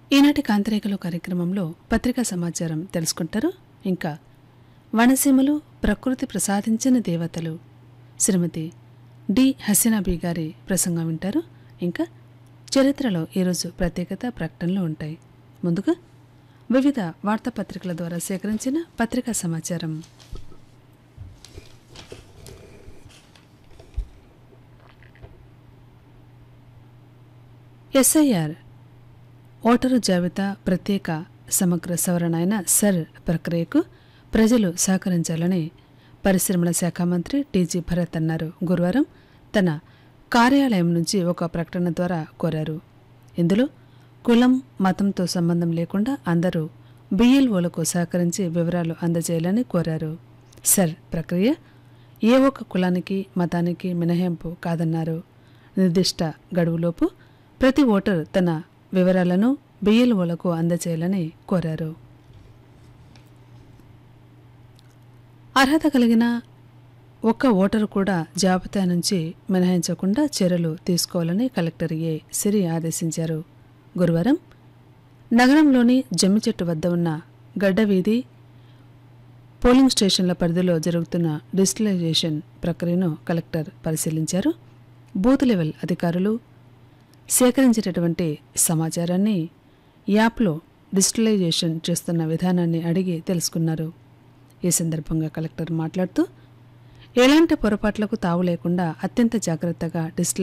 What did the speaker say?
ఈనాటి కాంతరేఖలు కార్యక్రమంలో పత్రికా సమాచారం తెలుసుకుంటారు ఇంకా వనసీమలు ప్రకృతి ప్రసాదించిన దేవతలు శ్రీమతి డి హసీనాబీ గారి ప్రసంగం వింటారు ఇంకా చరిత్రలో ఈరోజు ప్రత్యేకత ప్రకటనలు ఉంటాయి ముందుగా వివిధ వార్తాపత్రికల ద్వారా సేకరించిన పత్రికా సమాచారం ఎస్ఐఆర్ ఓటరు జాబితా ప్రత్యేక సమగ్ర సవరణ అయిన సర్ ప్రక్రియకు ప్రజలు సహకరించాలని పరిశ్రమల శాఖ మంత్రి టీజీ భరత్ అన్నారు గురువారం తన కార్యాలయం నుంచి ఒక ప్రకటన ద్వారా కోరారు ఇందులో కులం మతంతో సంబంధం లేకుండా అందరూ బిఎల్ఓలకు సహకరించి వివరాలు అందజేయాలని కోరారు సర్ ప్రక్రియ ఏ ఒక్క కులానికి మతానికి మినహాయింపు కాదన్నారు నిర్దిష్ట గడువులోపు ప్రతి ఓటర్ తన వివరాలను బిఎల్ఓలకు అందజేయాలని కోరారు అర్హత కలిగిన ఒక్క ఓటరు కూడా జాబితా నుంచి మినహాయించకుండా చర్యలు తీసుకోవాలని కలెక్టర్ ఏ సిరి ఆదేశించారు గురువారం నగరంలోని జమ్మి చెట్టు వద్ద ఉన్న గడ్డవీధి పోలింగ్ స్టేషన్ల పరిధిలో జరుగుతున్న డిజిటలైజేషన్ ప్రక్రియను కలెక్టర్ పరిశీలించారు బూత్ లెవెల్ అధికారులు సేకరించేటటువంటి సమాచారాన్ని యాప్లో డిజిటలైజేషన్ చేస్తున్న విధానాన్ని అడిగి తెలుసుకున్నారు ఈ సందర్భంగా కలెక్టర్ మాట్లాడుతూ ఎలాంటి పొరపాట్లకు తావు లేకుండా అత్యంత జాగ్రత్తగా డిజిటల్